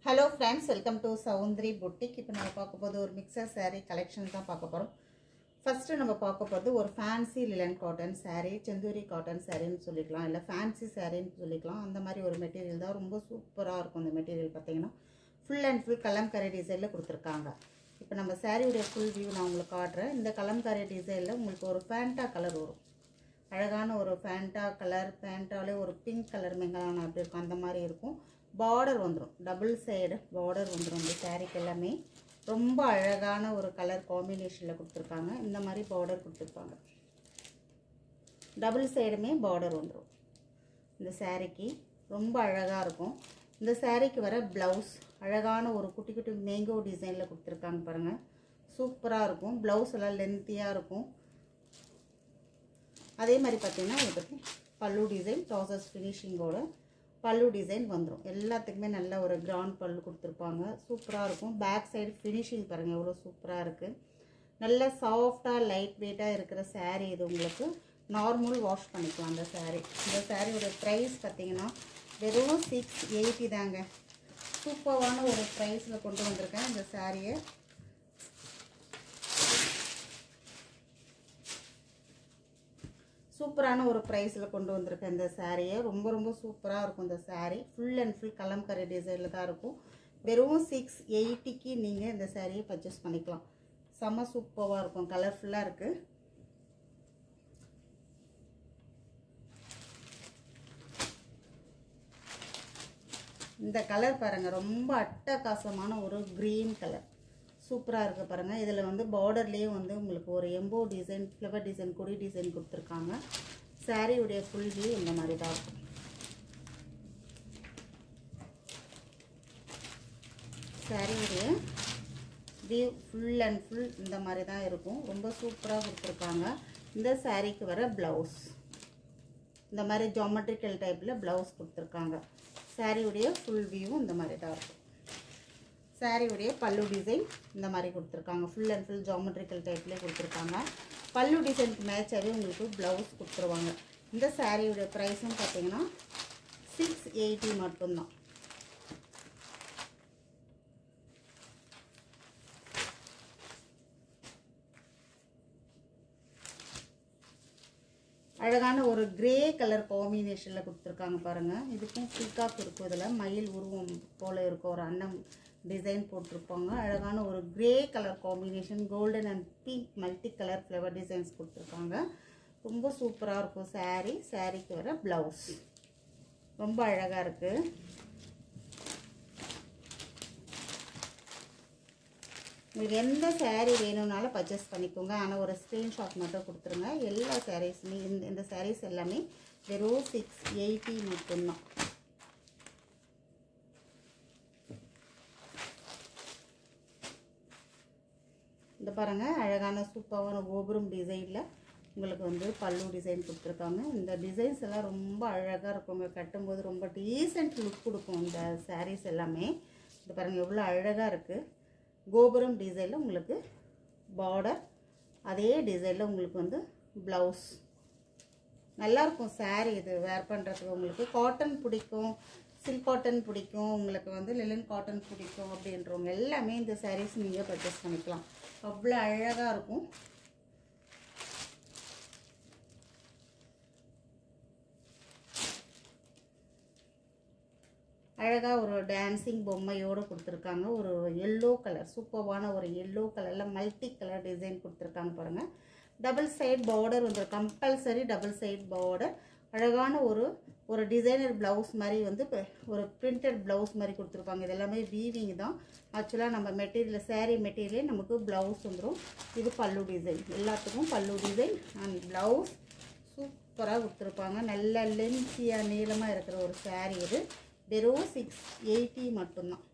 hello friends welcome to Soundari boutique இப்போ நம்ம பார்க்க போது ஒரு மிக்சர் saree கலெக்ஷன் தான் பார்க்க போகிறோம் ஃபஸ்ட்டு நம்ம பார்க்க போகிறது ஒரு fancy linen cotton saree Senthuri cotton சாரின்னு சொல்லிக்கலாம் இல்லை ஃபேன்சி சாரின்னு சொல்லிக்கலாம் அந்த மாதிரி ஒரு மெட்டீரியல் தான் ரொம்ப சூப்பராக இருக்கும் இந்த மெட்டீரியல் பார்த்தீங்கன்னா ஃபுல் அண்ட் ஃபுல் கலம்கரை டிசைனில் கொடுத்துருக்காங்க இப்போ நம்ம சாரியுடைய ஃபுல் வியூ நான் உங்களுக்கு காட்டுறேன் இந்த கலம்கரை டிசைனில் உங்களுக்கு ஒரு ஃபேண்டா கலர் வரும் அழகான ஒரு ஃபேண்டா கலர் ஃபேண்டாலே ஒரு பிங்க் கலர் மெங்கலான அப்படி இருக்கும் அந்த மாதிரி இருக்கும் பார்டர் வந்துடும் டபுள் சைடு பார்டர் வந்துடும் இந்த சாரீக்கு எல்லாமே ரொம்ப அழகான ஒரு கலர் காம்பினேஷனில் கொடுத்துருக்காங்க இந்த மாதிரி பார்டர் கொடுத்துருப்பாங்க டபுள் சைடுமே பார்டர் வந்துடும் இந்த சாரீக்கு ரொம்ப அழகாக இருக்கும் இந்த சாரீக்கு வர ப்ளவுஸ் அழகான ஒரு குட்டி குட்டி மேங்கோ டிசைனில் கொடுத்துருக்காங்க பாருங்கள் சூப்பராக இருக்கும் ப்ளவுஸ் எல்லாம் லென்த்தியாக இருக்கும் அதே மாதிரி பார்த்தீங்கன்னா இதுக்கு பல்லு டிசைன் டாசஸ் ஃபினிஷிங்கோட பல்லு டிசைன் வந்துடும் எல்லாத்துக்குமே நல்ல ஒரு கிராண்ட் பல்லு கொடுத்துருப்பாங்க சூப்பராக இருக்கும் பேக் சைடு ஃபினிஷிங் பாருங்கள் எவ்வளோ சூப்பராக இருக்குது நல்ல சாஃப்டாக லைட் வெயிட்டாக இருக்கிற saree இது உங்களுக்கு நார்மல் வாஷ் பண்ணிக்கலாம் அந்த saree இந்த சாரியோட ப்ரைஸ் பார்த்தீங்கன்னா வெறும் சிக்ஸ் எயிட்டி தாங்க சூப்பரான ஒரு ப்ரைஸில் கொண்டு வந்திருக்கேன் இந்த சாரியை சூப்பரான ஒரு ப்ரைஸில் கொண்டு வந்திருக்கேன் இந்த சாரியை ரொம்ப ரொம்ப சூப்பராக இருக்கும் இந்த sari full and full kalamkari டிசைனில் தான் இருக்கும் வெறும் சிக்ஸ் எயிட்டிக்கு நீங்கள் இந்த சாரியை பர்ச்சேஸ் பண்ணிக்கலாம் செம்ம சூப்பராக இருக்கும் கலர்ஃபுல்லாக இருக்குது இந்த கலர் பாருங்கள் ரொம்ப அட்டகாசமான ஒரு க்ரீன் கலர் சூப்பராக இருக்குது பாருங்கள் இதில் வந்து பார்டர்லேயே வந்து உங்களுக்கு ஒரு எம்போ டிசைன் ஃப்ளவர் டிசைன் கொடி டிசைன் கொடுத்துருக்காங்க சாரியுடைய ஃபுல் வியூ இந்த மாதிரி தான் இருக்கும் சாரியுடைய வியூ ஃபுல் அண்ட் ஃபுல் இந்த மாதிரி தான் இருக்கும் ரொம்ப சூப்பராக கொடுத்துருக்காங்க இந்த சாரீக்கு வர ப்ளவுஸ் இந்த மாதிரி ஜாமெட்ரிக்கல் டைப்பில் ப்ளவுஸ் கொடுத்துருக்காங்க சாரியுடைய ஃபுல் வியூ இந்த மாதிரி தான் இருக்கும் சாரியுடைய பல்லு டிசைன் இந்த மாதிரி கொடுத்துருக்காங்க ஃபுல் அண்ட் ஃபுல் ஜாமெட்ரிக்கல் டைப்லேயே கொடுத்துருக்காங்க பல்லு டிசைனுக்கு மேட்சாகவே உங்களுக்கு ப்ளவுஸ் கொடுத்துருவாங்க இந்த சாரியுடைய ப்ரைஸும் பார்த்தீங்கன்னா சிக்ஸ் எயிட்டி மட்டும்தான் அழகான ஒரு கிரே கலர் காம்பினேஷனில் கொடுத்துருக்காங்க பாருங்கள் இதுக்கும் பீகாக் இருக்கும் இதில் மயில் உருவம் போல் இருக்கும் ஒரு அன்னம் டிசைன் போட்டிருப்பாங்க அழகான ஒரு grey colour combination golden and pink multi colour flower designs கொடுத்துருக்காங்க ரொம்ப சூப்பராக இருக்கும் சாரீ சாரீக்கு வர ப்ளவுஸ் ரொம்ப அழகாக இருக்குது உங்களுக்கு எந்த சேரீ வேணும்னாலும் பர்ச்சேஸ் பண்ணிக்கோங்க ஆனால் ஒரு ஸ்க்ரீன்ஷாட் மட்டும் கொடுத்துருங்க எல்லா சாரீஸுமே இந்த இந்த சாரீஸ் எல்லாமே வெறும் சிக்ஸ் எயிட்டி மட்டும்தான் இந்த பாருங்கள் அழகான சூப்பரான கோபுரம் டிசைனில் உங்களுக்கு வந்து பல்லு டிசைன் கொடுத்துருக்காங்க இந்த டிசைன்ஸ் எல்லாம் ரொம்ப அழகாக இருக்குங்க கட்டும்போது ரொம்ப டீசென்ட் லுக் கொடுக்கும் இந்த சாரீஸ் எல்லாமே இது பாருங்கள் எவ்வளோ அழகாக இருக்குது கோபுரம் டிசைனில் உங்களுக்கு பார்டர் அதே டிசைனில் உங்களுக்கு வந்து ப்ளவுஸ் நல்லாயிருக்கும் சாரீ இது வேர் பண்ணுறதுக்கு உங்களுக்கு காட்டன் பிடிக்கும் சில்க் காட்டன் பிடிக்கும் உங்களுக்கு வந்து லிலன் காட்டன் பிடிக்கும் அப்படின்றவங்க எல்லாமே இந்த சாரீஸ் நீங்கள் பர்ச்சேஸ் பண்ணிக்கலாம் அவ்வளோ அழகாக இருக்கும் அழகாக ஒரு டான்ஸிங் பொம்மையோடு கொடுத்துருக்காங்க ஒரு எல்லோ கலர் சூப்பர்வான ஒரு எல்லோ கலரில் மல்டி கலர் டிசைன் கொடுத்துருக்காங்க பாருங்கள் டபுள் சைட் பார்டர் வந்து கம்பல்சரி டபுள் சைட் பார்டர் அழகான ஒரு ஒரு டிசைனர் ப்ளவுஸ் மாதிரி வந்து ஒரு பிரிண்டட் ப்ளவுஸ் மாதிரி கொடுத்துருப்பாங்க இது எல்லாமே வீவிங் தான் ஆக்சுவலாக நம்ம மெட்டீரியல் சேரீ மெட்டீரியலே நமக்கு ப்ளவுஸ் வந்துடும் இது பல்லு டிசைன் எல்லாத்துக்கும் பல்லு டிசைன் அண்ட் ப்ளவுஸ் சூப்பராக கொடுத்துருப்பாங்க நல்ல லென்த்தியாக நீளமாக இருக்கிற ஒரு சேரீ இது வெறும் சிக்ஸ் எயிட்டி மட்டும்தான்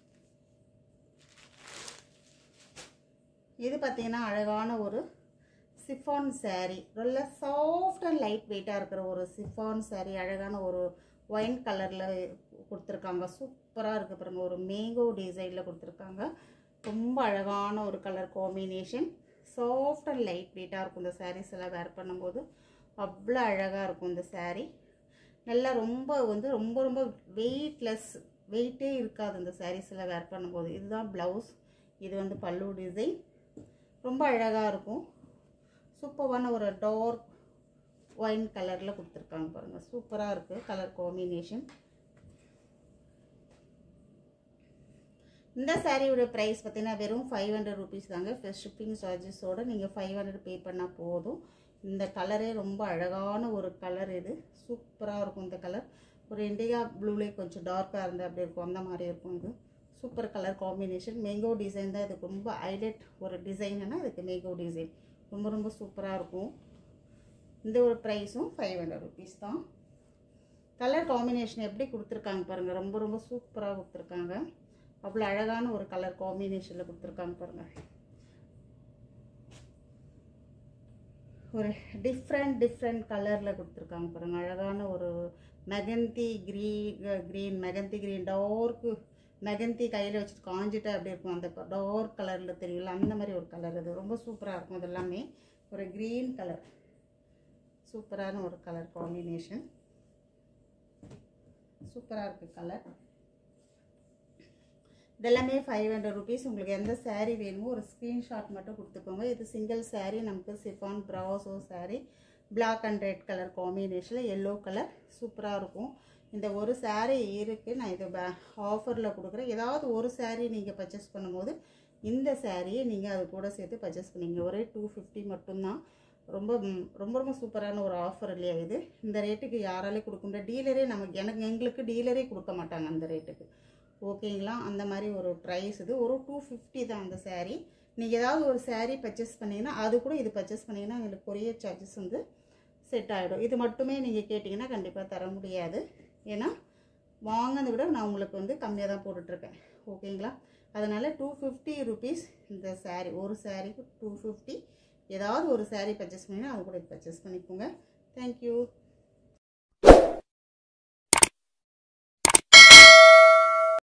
இது பார்த்தீங்கன்னா அழகான ஒரு சிஃபான் சாரீ நல்ல சாஃப்ட் அண்ட் லைட் வெயிட்டாக இருக்கிற ஒரு சிஃபான் சாரீ அழகான ஒரு ஒயின் கலரில் கொடுத்துருக்காங்க சூப்பராக இருக்குது பாருங்க ஒரு மேங்கோ டிசைனில் கொடுத்துருக்காங்க ரொம்ப அழகான ஒரு colour combination soft and light வெயிட்டாக இருக்கும் இந்த சாரீஸ் எல்லாம் வேர் பண்ணும்போது அவ்வளோ அழகாக இருக்கும் இந்த சாரீ நல்லா ரொம்ப வந்து ரொம்ப ரொம்ப வெயிட்லெஸ் வெயிட்டே இருக்காது இந்த சாரீஸில் வேர் பண்ணும்போது இதுதான் ப்ளவுஸ் இது வந்து பல்லு டிசைன் ரொம்ப அழகாக இருக்கும் சூப்பரான ஒரு டார்க் ஒயின் கலரில் கொடுத்துருக்காங்க பாருங்கள் சூப்பராக இருக்குது கலர் காம்பினேஷன் இந்த சாரியோட ப்ரைஸ் பார்த்தீங்கன்னா வெறும் ஃபைவ் ஹண்ட்ரட் ருபீஸ் தாங்க ப்ளஸ் ஷிப்பிங் சார்ஜஸோடு நீங்கள் ஃபைவ் ஹண்ட்ரட் பே பண்ணால் போதும் இந்த கலரே ரொம்ப அழகான ஒரு கலர் இது சூப்பராக இருக்கும் இந்த கலர் ஒரு இண்டிகா ப்ளூலே கொஞ்சம் டார்க்காக இருந்தால் அப்படி இருக்கும் அந்த மாதிரி இருக்கும் இது super colour combination mango design தான் இதுக்கு ரொம்ப ஹைலைட் ஒரு டிசைன்னா இதுக்கு மேங்கோ டிசைன் ரொம்ப ரொம்ப சூப்பராக இருக்கும் இந்த ஒரு ப்ரைஸும் ஃபைவ் ஹண்ட்ரட் ருபீஸ் தான் கலர் காம்பினேஷன் எப்படி கொடுத்துருக்காங்க பாருங்கள் ரொம்ப ரொம்ப சூப்பராக கொடுத்துருக்காங்க அவ்வளோ அழகான ஒரு கலர் காம்பினேஷனில் கொடுத்துருக்காங்க பாருங்கள் ஒரு டிஃப்ரெண்ட் டிஃப்ரெண்ட் கலரில் கொடுத்துருக்காங்க பாருங்கள் அழகான ஒரு மெகந்தி க்ரீ green mehndi green dark mehndi கையில் வச்சுட்டு காஞ்சிட்டு அப்படி இருக்கும் அந்த டார்க் கலரில் தெரியல அந்த மாதிரி ஒரு கலர் இது ரொம்ப சூப்பராக இருக்கும் இது எல்லாமே ஒரு க்ரீன் கலர் சூப்பரான ஒரு கலர் காம்பினேஷன் சூப்பராக இருக்குது கலர் இதெல்லாமே ஃபைவ் ஹண்ட்ரட் ருபீஸ் உங்களுக்கு எந்த saree வேணுமோ ஒரு ஸ்க்ரீன்ஷாட் மட்டும் கொடுத்துக்கோங்க இது சிங்கிள் saree நமக்கு chiffon brasso saree Black and red colour காம்பினேஷனில் எல்லோ கலர் சூப்பராக இருக்கும் இந்த ஒரு saree இருக்குது நான் இது ஆஃபரில் கொடுக்குறேன் ஏதாவது ஒரு saree நீங்கள் பர்ச்சேஸ் பண்ணும்போது இந்த சாரியை நீங்கள் அது கூட சேர்த்து பர்ச்சேஸ் பண்ணீங்க ஒரே டூ ஃபிஃப்டி மட்டும்தான் ரொம்ப ம், ரொம்ப ரொம்ப சூப்பரான ஒரு ஆஃபர் இல்லையா இது இந்த ரேட்டுக்கு யாராலே கொடுக்க முடியாது டீலரே நமக்கு எனக்கு எங்களுக்கு டீலரே கொடுக்க மாட்டாங்க அந்த ரேட்டுக்கு ஓகேங்களா அந்த மாதிரி ஒரு ப்ரைஸ் இது ஒரு டூ ஃபிஃப்டி தான் அந்த saree நீங்கள் ஏதாவது ஒரு saree பர்ச்சேஸ் பண்ணீங்கன்னா அது கூட இது பர்ச்சேஸ் பண்ணீங்கன்னா எங்களுக்கு கொரியர் சார்ஜஸ் வந்து செட் ஆகிடும் இது மட்டுமே நீங்கள் கேட்டிங்கன்னா கண்டிப்பாக தர முடியாது ஏன்னா வாங்கினதை விட நான் உங்களுக்கு வந்து கம்மியாக தான் போட்டுட்ருக்கேன் ஓகேங்களா அதனால் டூ ஃபிஃப்டி ருபீஸ் இந்த saree ஒரு சாரீக்கு டூ ஃபிஃப்டி ஏதாவது ஒரு saree பர்ச்சேஸ் பண்ணிங்கன்னா அது கூட பர்ச்சேஸ் பண்ணிக்கோங்க தேங்க்யூ